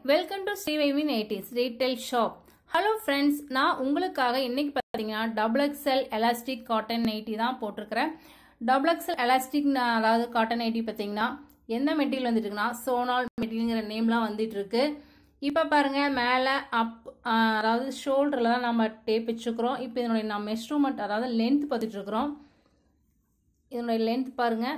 welcome to ஸ்ரீவைவின் eighties retail shop hello friends நான் உங்களுக்காக இன்னைக்கு பார்த்தீங்கன்னா double XL elastic cotton nighty தான் போட்டிருக்கிறேன் டபுள் எக்ஸ்எல் எலாஸ்டிக் அதாவது காட்டன் நைட்டி பார்த்தீங்கன்னா எந்த மெட்டீரியல் வந்துட்டு இருக்குன்னா சோனால் மெட்டீரியல்ங்கிற நேம்லாம் வந்துட்டு இருக்கு இப்போ பாருங்க மேலே அப் அதாவது ஷோல்டரில் தான் நம்ம டேப் வச்சுக்கிறோம் இப்போ இதனுடைய நான் மெஷர்மெண்ட் அதாவது லென்த் பார்த்துட்டு இருக்கிறோம் இதனுடைய லென்த் பாருங்கள்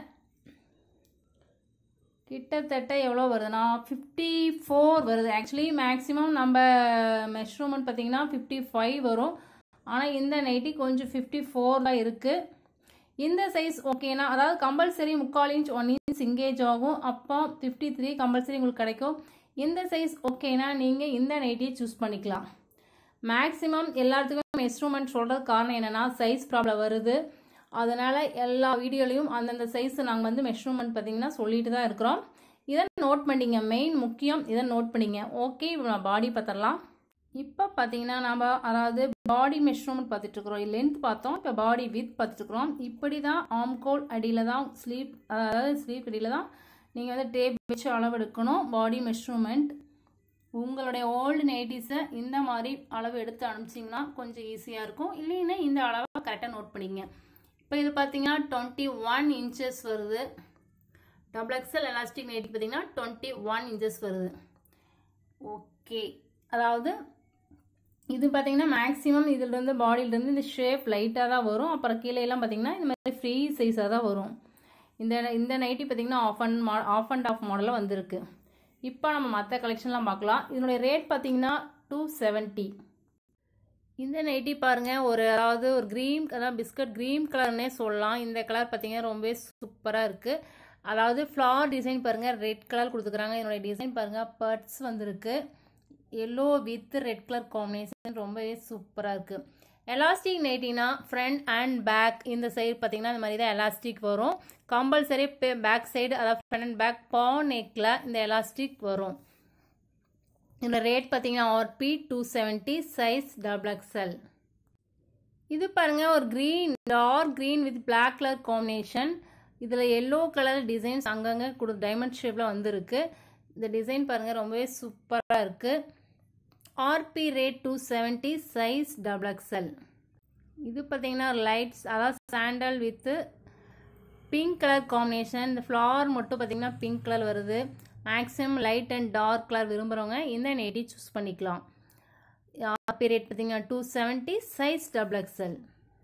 கிட்டத்தட்ட எவ்வளோ வருதுன்னா ஃபிஃப்டி ஃபோர் வருது ஆக்சுவலி மேக்ஸிமம் நம்ம மெஷர்மெண்ட் பார்த்தீங்கன்னா ஃபிஃப்டி ஃபைவ் வரும் ஆனால் இந்த நைட்டி கொஞ்சம் ஃபிஃப்டி ஃபோர் தான் இருக்குது இந்த சைஸ் ஓகேனா அதாவது கம்பல்சரி முக்கால் இன்ச் ஒன் இன்ச் சிங்கேஜ் ஆகும் அப்போ ஃபிஃப்டி த்ரீ கம்பல்சரி உங்களுக்கு கிடைக்கும் இந்த சைஸ் ஓகேனா நீங்கள் இந்த நைட்டியை சூஸ் பண்ணிக்கலாம் மேக்ஸிமம் எல்லாத்துக்கும் மெஷர்மெண்ட் சொல்கிறது காரணம் என்னென்னா சைஸ் ப்ராப்ளம் வருது அதனால் எல்லா வீடியோலையும் அந்தந்த சைஸ் நாங்கள் வந்து மெஷர்மெண்ட் பார்த்தீங்கன்னா சொல்லிட்டு தான் இருக்கிறோம் இதை நோட் பண்ணிங்க மெயின் முக்கியம் இதை நோட் பண்ணிங்க ஓகே இப்போ நான் பாடி பார்த்துடலாம் இப்போ பார்த்தீங்கன்னா நம்ம அதாவது பாடி மெஷர்மெண்ட் பார்த்துட்ருக்குறோம் லென்த் பார்த்தோம் இப்போ பாடி வித் பார்த்துட்ருக்குறோம் இப்படி தான் ஆம்கோல் அடியில் தான் ஸ்லீப் அதாவது ஸ்லீப் அடியில் தான் நீங்கள் வந்து டேப் வச்சு அளவு எடுக்கணும் பாடி மெஷர்மெண்ட் உங்களுடைய ஓல்டு நைட்டிஸை இந்த மாதிரி அளவு எடுத்து அனுப்பிச்சிங்கன்னா கொஞ்சம் ஈஸியாக இருக்கும் இல்லைன்னா இந்த அளவை கரெக்டாக நோட் பண்ணிங்க இப்போ இது பார்த்தீங்கன்னா டுவெண்ட்டி ஒன் இன்ச்சஸ் வருது டபுள் எக்ஸல் எலாஸ்டிக் நைட்டி பார்த்தீங்கன்னா டுவெண்ட்டி ஒன் இன்ச்சஸ் வருது ஓகே அதாவது இது பார்த்தீங்கன்னா மேக்ஸிமம் இதுலேருந்து பாடியிலேருந்து இந்த ஷேப் லைட்டாக தான் வரும் அப்புறம் கீழே எல்லாம் பார்த்தீங்கன்னா இந்த மாதிரி ஃப்ரீ சைஸாக தான் வரும் இந்த இந்த நைட்டி பார்த்தீங்கன்னா ஆஃப் அண்ட் மா ஆஃப் அண்ட் ஆஃப் மாடலில் வந்திருக்கு இப்போ நம்ம மற்ற கலெக்ஷன்லாம் பார்க்கலாம் இதனுடைய ரேட் பார்த்தீங்கன்னா டூ செவன்ட்டி இந்த நைட்டி பாருங்கள் ஒரு அதாவது ஒரு க்ரீன் அதாவது பிஸ்கட் க்ரீன் கலர்னே சொல்லலாம் இந்த கலர் பார்த்தீங்கன்னா ரொம்பவே சூப்பராக இருக்குது அதாவது ஃப்ளார் டிசைன் பாருங்கள் ரெட் கலர் கொடுத்துக்கிறாங்க என்னுடைய டிசைன் பாருங்கள் பர்ட்ஸ் வந்திருக்கு yellow with red colour combination ரொம்பவே சூப்பராக இருக்குது எலாஸ்டிக் நைட்டினா ஃப்ரண்ட் அண்ட் பேக் இந்த சைடு பார்த்தீங்கன்னா இந்த மாதிரி தான் எலாஸ்டிக் வரும் கம்பல்சரி பேக் சைடு அதாவது ஃப்ரண்ட் அண்ட் பேக் பா நெக்கில் இந்த எலாஸ்டிக் வரும் இந்த ரேட் பார்த்தீங்கன்னா RP two seventy size double XL இது பாருங்கள் ஒரு green dark green with black colour combination இதில் எல்லோ கலர் டிசைன்ஸ் அங்கங்கே கொடு டைமண்ட் ஷேப்பில் வந்துருக்கு இந்த டிசைன் பாருங்கள் ரொம்பவே சூப்பராக இருக்குது RP rate two seventy size double XL இது பார்த்தீங்கன்னா லைட்ஸ் அதாவது sandal with pink colour combination இந்த ஃப்ளவர் மட்டும் பார்த்தீங்கன்னா பிங்க் கலர் வருது maximum light and dark colour விரும்புகிறவங்க இந்த நைட்டி சூஸ் பண்ணிக்கலாம் ஆர்பி ரேட் பார்த்தீங்கன்னா two seventy size double XL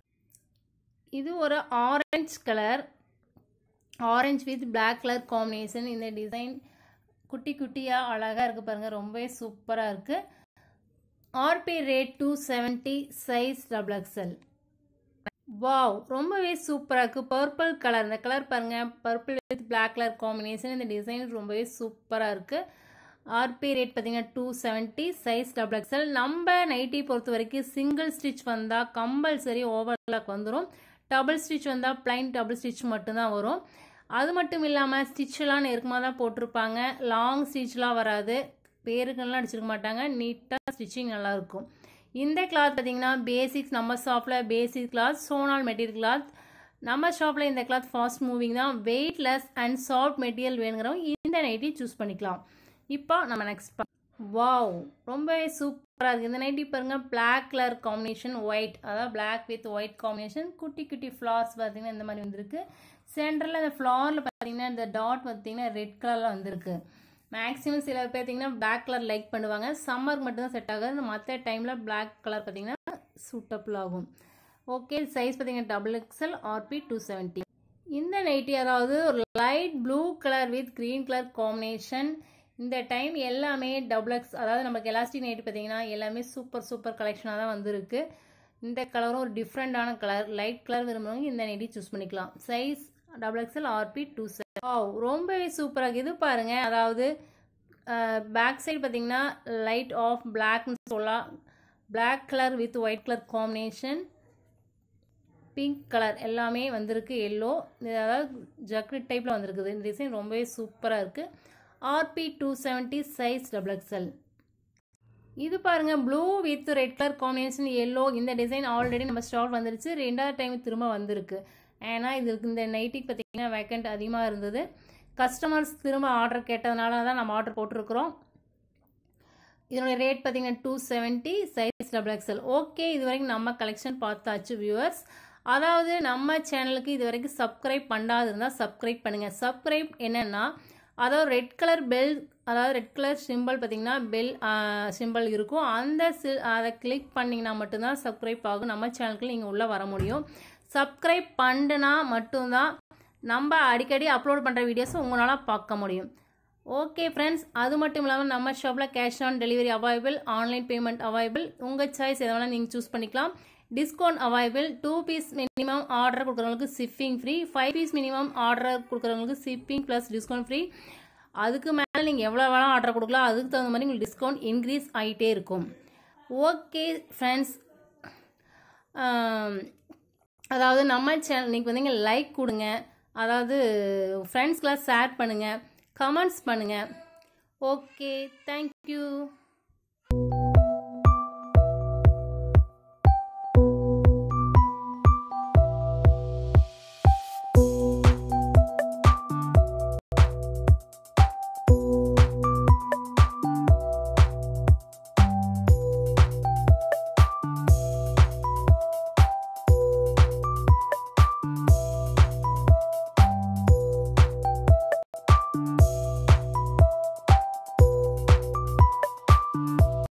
இது ஒரு orange colour orange with black colour combination இந்த டிசைன் குட்டி குட்டியாக அழகாக இருக்குது பாருங்கள் ரொம்பவே சூப்பராக இருக்குது RP rate two seventy size double XL wow ரொம்பவே சூப்பராக இருக்குது பர்பிள் கலர் இந்த கலர் பாருங்கள் purple with black colour combination இந்த டிசைன் ரொம்பவே சூப்பராக இருக்குது ஆர்பி ரேட் பார்த்தீங்கன்னா two seventy size double XL நம்ம நைட்டி பொறுத்த வரைக்கும் சிங்கிள் ஸ்டிச் வந்தால் கம்பல்சரி ஓவர்லாக் வந்துடும் டபுள் ஸ்டிச் வந்தால் பிளைன் டபுள் ஸ்டிச் மட்டும்தான் வரும் அது மட்டும் இல்லாமல் ஸ்டிச்செல்லாம் நெருக்கமாக தான் போட்டிருப்பாங்க லாங் ஸ்டிச்லாம் வராது பேருக்கெல்லாம் அடிச்சிருக்க மாட்டாங்க நீட்டாக ஸ்டிச்சிங் நல்லாயிருக்கும் இந்த கிளாத் பார்த்தீங்கன்னா பேசிக்ஸ் நம்ம ஷாப்பில் பேசிக் கிளாத் சோனால் மெட்டீரியல் கிளாத் நம்ம ஷாப்பில் இந்த கிளாத் ஃபாஸ்ட் மூவிங் தான் வெயிட்லெஸ் அண்ட் சாஃப்ட் மெட்டீரியல் வேணுங்கிறவங்க இந்த நைட்டி சூஸ் பண்ணிக்கலாம் இப்போ நம்ம நெக்ஸ்ட் வாவ் ரொம்பவே சூப்பராக இருக்குது இந்த நைட்டி பாருங்கள் பிளாக் கலர் காம்பினேஷன் ஒயிட் அதாவது பிளாக் வித் ஒயிட் காம்பினேஷன் குட்டி குட்டி ஃப்ளார்ஸ் பார்த்தீங்கன்னா இந்த மாதிரி வந்திருக்கு சென்டரில் இந்த ஃப்ளாரில் பார்த்தீங்கன்னா இந்த டாட் பார்த்தீங்கன்னா ரெட் கலரில் வந்திருக்கு மேக்ஸிமம் சில பேர் பார்த்தீங்கன்னா பிளாக் கலர் லைக் பண்ணுவாங்க சம்மருக்கு மட்டும்தான் செட் ஆகாது மற்ற டைமில் பிளாக் கலர் பார்த்தீங்கன்னா சூட்டபிள் ஆகும் ஓகே சைஸ் பார்த்தீங்கன்னா double XL RP two seventy இந்த நைட்டி அதாவது ஒரு light blue colour with green colour combination இந்த டைம் எல்லாமே டபுள் எக்ஸ் அதாவது நமக்கு எலாஸ்டிக் நைட்டி பார்த்தீங்கன்னா எல்லாமே சூப்பர் சூப்பர் கலெக்ஷனாக தான் வந்திருக்கு இந்த கலரும் ஒரு டிஃப்ரெண்டான கலர் லைட் கலர் விரும்புறவங்க இந்த நைட்டி சூஸ் பண்ணிக்கலாம் size double XL RP two seven ஓ ரொம்பவே சூப்பராக இது பாருங்கள் அதாவது பேக் சைடு பார்த்தீங்கன்னா லைட் ஆஃப் பிளாக்னு சொல்லலாம் black colour with white colour combination pink colour எல்லாமே வந்திருக்கு எல்லோ அதாவது ஜக்ரிட் டைப்பில் வந்திருக்குது இந்த டிசைன் ரொம்பவே சூப்பராக இருக்குது RP two seventy size double XL இது பாருங்கள் blue with red colour combination yellow இந்த டிசைன் ஆல்ரெடி நம்ம ஸ்டாக் வந்துருச்சு ரெண்டாவது டைம் திரும்ப வந்திருக்கு ஏன்னா இதுக்கு இந்த நைட்டிக்கு பார்த்தீங்கன்னா வேக்கண்ட் அதிகமாக இருந்தது கஸ்டமர்ஸ் திரும்ப ஆர்டர் கேட்டதுனால தான் நம்ம ஆர்டர் போட்டிருக்கிறோம் இதனுடைய ரேட் பார்த்தீங்கன்னா two seventy size double XL okay இது வரைக்கும் நம்ம கலெக்ஷன் பார்த்தாச்சு வியூவர்ஸ் அதாவது நம்ம சேனலுக்கு இது வரைக்கும் சப்ஸ்கிரைப் பண்ணாது இருந்தால் சப்ஸ்கிரைப் பண்ணுங்கள் சப்ஸ்கிரைப் என்னென்னா அதாவது ரெட் கலர் பெல் அதாவது ரெட் கலர் சிம்பிள் பார்த்தீங்கன்னா பெல் சிம்பிள் இருக்கும் அந்த சி அதை கிளிக் பண்ணிங்கன்னா மட்டும்தான் சப்ஸ்கிரைப் ஆகும் நம்ம சேனலுக்கு நீங்கள் உள்ளே வர முடியும் சப்ஸ்கிரைப் பண்ணுனா மட்டும்தான் நம்ம அடிக்கடி அப்லோட் பண்ணுற வீடியோஸை உங்களால் பார்க்க முடியும் ஓகே ஃப்ரெண்ட்ஸ் அது மட்டும் இல்லாமல் நம்ம ஷாப்பில் cash on delivery available online payment available உங்கள் சாய்ஸ் எதை வேணால் நீங்கள் சூஸ் பண்ணிக்கலாம் discount available two piece minimum order கொடுக்குறவங்களுக்கு shipping free five piece minimum order கொடுக்குறவங்களுக்கு ஷிப்பிங் ப்ளஸ் டிஸ்கவுண்ட் ஃப்ரீ அதுக்கு மேலே நீங்கள் எவ்வளோ வேணால் ஆர்டர் கொடுக்கலாம் அதுக்கு தகுந்த மாதிரி உங்களுக்கு டிஸ்கவுண்ட் இன்க்ரீஸ் ஆகிட்டே இருக்கும் ஓகே ஃப்ரெண்ட்ஸ் அதாவது நம்ம சேனல் நீங்கள் வந்தீங்க லைக் கொடுங்க அதாவது ஃப்ரெண்ட்ஸ்க்கெலாம் ஷேர் பண்ணுங்கள் கமெண்ட்ஸ் பண்ணுங்கள் ஓகே தேங்க்யூ